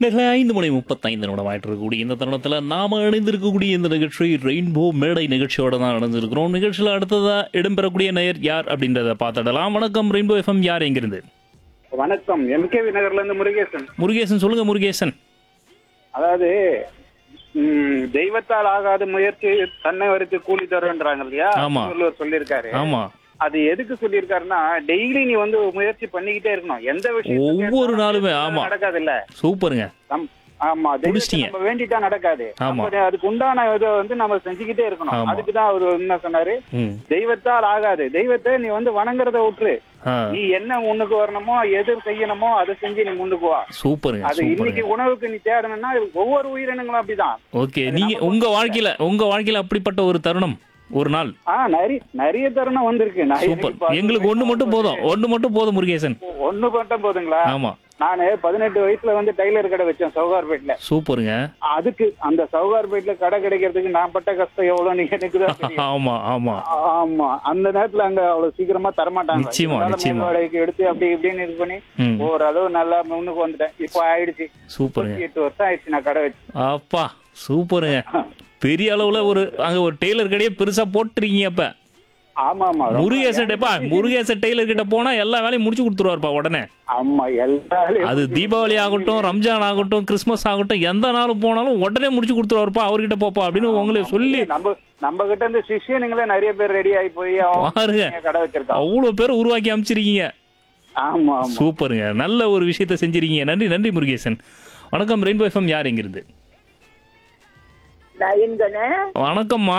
நேரில் ஐந்து மணி முப்பத்தைந்து நிமிடம் ஆயிட்டு இருக்கக்கூடிய இந்த தருணத்தில் நாம இணைந்திருக்கக்கூடிய இந்த நிகழ்ச்சி ரெயின்போ மேடை நிகழ்ச்சியோட தான் இணைஞ்சிருக்கிறோம் நிகழ்ச்சியில் அடுத்ததா இடம்பெறக்கூடிய நேயர் யார் அப்படின்றத பார்த்துடலாம் வணக்கம் ரெயின்போ எஃப்எம் யார் எங்கிருந்து வணக்கம் எம்கேவி நகர்ல இருந்து முருகேசன் முருகேசன் சொல்லுங்க முருகேசன் அதாவது ம், தெய்வத்தால் ஆகாத முயற்சி தன்னை வரைத்து கூலி தருன்றாங்க இல்லையா ஆமா. திருவள்ளுவர் சொல்லியிருக்காரு ஆமா அது எதுக்கு சொல்லியிருக்காருன்னா டெய்லி நீ வந்து முயற்சி பண்ணிக்கிட்டே இருக்கணும் எந்த விஷயம் ஒவ்வொரு நாளுமே, ஆமா. நடக்காது இல்ல சூப்பருங்க ஆமா தெய்வத்தை புடிச்சிட்டீங்க. நம்ம வேண்டிட்டா நடக்காது ஆமா. நம்ம அதுக்கு உண்டான இதை வந்து நம்ம செஞ்சுக்கிட்டே இருக்கணும் ஆமா. அதுக்கு தான் அவர் என்ன சொன்னாரு ம் தெய்வத்தால் ஆகாது தெய்வத்தை நீ வந்து வணங்குறத விட்டுரு ஆ நீ என்ன முன்னுக்கு வரணுமோ எது செய்யணுமோ அதை செஞ்சு நீ முன்னுக்கு வா சூப்பருங்க அது இன்னைக்கு சூப்பருங்க உணவுக்கு நீ தேடணும்னா ஒவ்வொரு உயிரினங்களும் அப்படிதான் ஓகே நீங்க உங்க வாழ்க்கையில உங்க வாழ்க்கையில அப்படிப்பட்ட ஒரு தருணம் ஒரு நாள் ஆ நிறைய நிறைய தருணம் வந்திருக்கு நான் சூப்பர் எனக்கு இப்ப எங்களுக்கு ஒண்ணு மட்டும் போதும் ஒண்ணு மட்டும் போதும் முருகேசன் ஒண்ணு மட்டும் போதுங்களா ஆமா நானு பதினெட்டு வயசுல வந்து டைலர் கடை வச்சேன் சவுகார்பேட்ல சூப்பருங்க அதுக்கு அந்த சவுகார்பேட்ல கடை கிடைக்கிறதுக்கு நான் பட்ட கஷ்டம் எவ்வளவு நீங்க எனக்கு தான் தெரியும். ஆமா ஆமா ஆமா அந்த நேரத்துல அங்க அவ்வளவு சீக்கிரமா தரமாட்டாங்க நிச்சயமா, இருந்தாலும் நிச்சயமா. மேல் வாடகைக்கு எடுத்து அப்படி இப்படின்னு இது பண்ணி ம் ஓரளவு நல்லா முன்னுக்கு வந்துட்டேன் இப்போ ஆயிடுச்சு சூப்பருங்க எட்டு வருஷம் ஆயிடுச்சு நான் கடை வச்சு அப்பா சூப்பருங்க பெரிய அளவுல ஒரு அங்க ஒரு டெய்லர் கடையே பெருசா போட்டுருக்கீங்க அப்ப ஆமா ஆமா ரொம்ப- முருகேசன் டேப்பா முருகேசன் டெய்லர் கிட்ட போனா எல்லா வேலையும் முடிச்சு கொடுத்துருவாருப்பா உடனே ஆமா எல்லாரும் அது தீபாவளி ஆகட்டும் ரம்ஜான் ஆகட்டும் கிறிஸ்மஸ் ஆகட்டும் எந்த நாளும் போனாலும் உடனே முடிச்சு கொடுத்துருவாருப்பா அவர்கிட்ட போப்பா அப்படின்னு உங்களை சொல்லி நம்ம நம்ம கிட்ட இருந்து சிஷியனுங்களே நிறைய பேர் ரெடி ஆகி போய் அவங்க பாருங்க கடை வச்சிருக்காங்க அவ்வளவு பேர் உருவாக்கி அமைச்சிருக்கீங்க ஆமா ஆமா சூப்பருங்க நல்ல ஒரு விஷயத்த செஞ்சிருக்கீங்க நன்றி நன்றி முருகேசன் வணக்கம் ரெயின்போ எஃப்எம் யார் எங்கிருந்து நயன்கனு வணக்கம்மா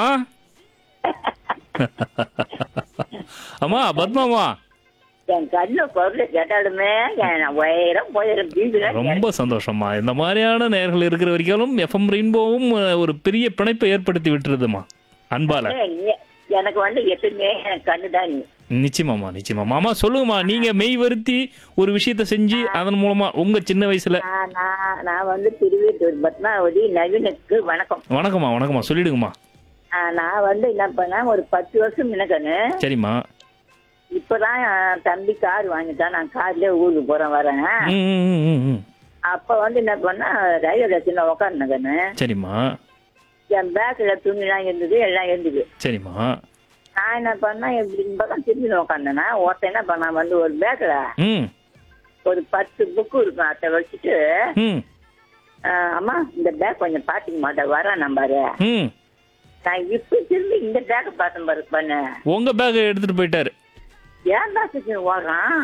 அம்மா பத்மாமா என் கண்ணு பொருள் கேட்டாலுமே என் உயரம் போயிடும் பீதில ரொம்ப சந்தோஷம்மா இந்த மாதிரியான நேர்கள் இருக்கிற வரைக்கும் எஃப்எம் ரெயின்போவும் அஹ், ஒரு பெரிய பிணைப்பை ஏற்படுத்தி விட்டுருதுமா அன்பால எனக்கு வந்து எப்பயுமே என் கண்ணு தான் நீ நிச்சயமாம்மா நிச்சயமாம்மா ஆமா சொல்லுங்கம்மா நீங்க மெய் வருத்தி ஒரு விஷயத்த செஞ்சு அதன் மூலமா உங்க சின்ன வயசுல நான் நான் நான் வந்து திருவேட்டூர் பத்மாவதி நவீனுக்கு வணக்கம் வணக்கம்மா வணக்கம்மா சொல்லிடுங்கம்மா ஆ, நான் வந்து என்ன பண்ணேன் ஒரு பத்து வருஷம் முன்னக்கண்ணு சரிம்மா இப்பதான் என் தம்பி கார் வாங்கிட்டான் நான் கார்லயே ஊருக்கு போறேன் வரேன் ம், ம், ம், ம், ம். அப்ப வந்து என்ன பண்ணா ரயில்வே ஸ்டேஷன்ல உட்காந்துனேன் கண்ணு சரிம்மா என் பேக்ல துணிலாம் இருந்தது எல்லாம் இருந்தது சரிம்மா நான் என்ன பண்ணா இப்படி இந்த பக்கம் திரும்பி உட்காந்தேன்னா ஒருத்தன் என்ன பண்ணா வந்து ஒரு பேக்ல ம் ஒரு பத்து புக்கு இருக்கும் அதை வச்சுட்டு ம் ஆஹ், அம்மா இந்த பேக் கொஞ்சம் பாத்துக்க மாட்டேன் வரேன் நம்பாரு ம் நான் இப்ப திரும்பி இந்த பேக்கை பார்த்தேன் பாரு பண்ண உங்க பேக் எடுத்துட்டு போயிட்டாரு ஏன் பேக்கு ஓடுறான்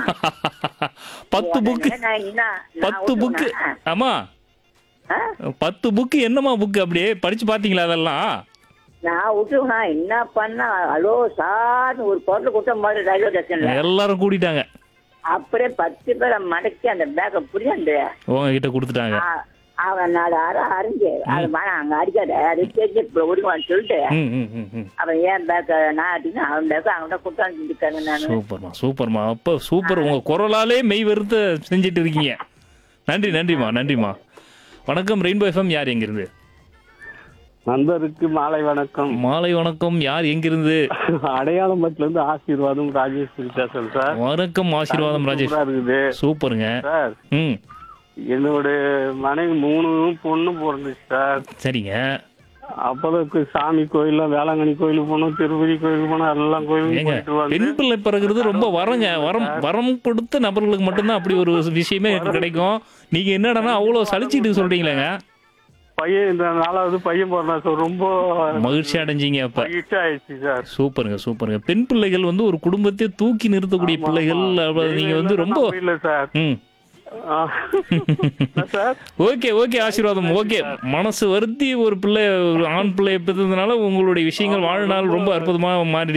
பத்து புக்கு உடனே நான் என்ன நான் பத்து புக்கு விட்டுருவேன். ஆமா ஆ? பத்து புக்கு என்னம்மா புக்கு அப்படியே படிச்சு பாத்தீங்களா அதெல்லாம் நான் விட்டுருவேன் என்ன பண்ணா அலோ சார்னு ஒரு பொருள் கொடுத்த மாதிரி ரயில்வே ஸ்டேஷன்ல எல்லாரும் கூட்டிட்டாங்க அப்படியே பத்து பேரை மடக்கி அந்த பேக்கை புரியாண்டு உங்ககிட்ட கொடுத்துட்டாங்க அவன் நாலு அரை அரைஞ்சு அது வேணாம் அங்க அடிக்காத அது தெரிஞ்சு விடுவான்னு சொல்லிட்டு ம் ம் ம் ம் அவன் ஏன் பேக்க நான் அப்படின்னு அவன் பேக்க அவன்கிட்ட கொடுத்தான்னு இருக்காங்க நான் சூப்பர்மா சூப்பர்மா அப்ப சூப்பர் உங்க குரலாலே மெய் வெறுத்த செஞ்சுட்டு இருக்கீங்க நன்றி நன்றிம்மா நன்றிம்மா வணக்கம் ரெயின்போ எஃப்எம் யார் எங்கிருந்து நண்பருக்கு மாலை வணக்கம் மாலை வணக்கம் யார் எங்கிருந்து அடையாளம்பட்டில இருந்து ஆசீர்வாதம் ராஜேஷ் பேசுறேன் சார் வணக்கம் ஆசீர்வாதம் ராஜேஷ் சூப்பரா இருக்குது சூப்பருங்க சார் ம் என்னோட மனைவி மூணு பொண்ணு பிறந்துச்சு சார் சரிங்க அப்போதைக்கு சாமி கோயில் வேளாங்கண்ணி கோயிலுக்கு போனோம் திருப்பதி கோயிலுக்கு போனோம் எல்லாம் கோயிலுக்கு ஏங்க போயிட்டு வந்து பெண் பிள்ளை பிறகுறது ரொம்ப வரங்க வரம் வரம் கொடுத்த நபர்களுக்கு மட்டும்தான் அப்படி ஒரு விஷயமே கிடைக்கும் நீங்க என்னடான்னா அவ்வளவு சலிச்சிட்டு சொல்றீங்களேங்க பையன் இந்த நாலாவது பையன் பிறந்தான் சார் ரொம்ப மகிழ்ச்சி அடைஞ்சீங்க அப்ப மகிழ்ச்சி ஆயிடுச்சு சார் சூப்பருங்க சூப்பருங்க பெண் பிள்ளைகள் வந்து ஒரு குடும்பத்தை தூக்கி நிறுத்தக்கூடிய ஆமா, பிள்ளைகள் ஆமா. அவ்வளவு நீங்க வந்து ரொம்ப இல்ல சார் ம் ஆ. சார் ஓகே ஓகே ஆசீர்வாதம் ஓகே மனசு வருத்தி ஒரு பிள்ளை ஒரு ஆண் பிள்ளையை பெற்றதுனால உங்களுடைய விஷயங்கள் வாழ்நாள் ரொம்ப அற்புதமா மாறிடுச்சு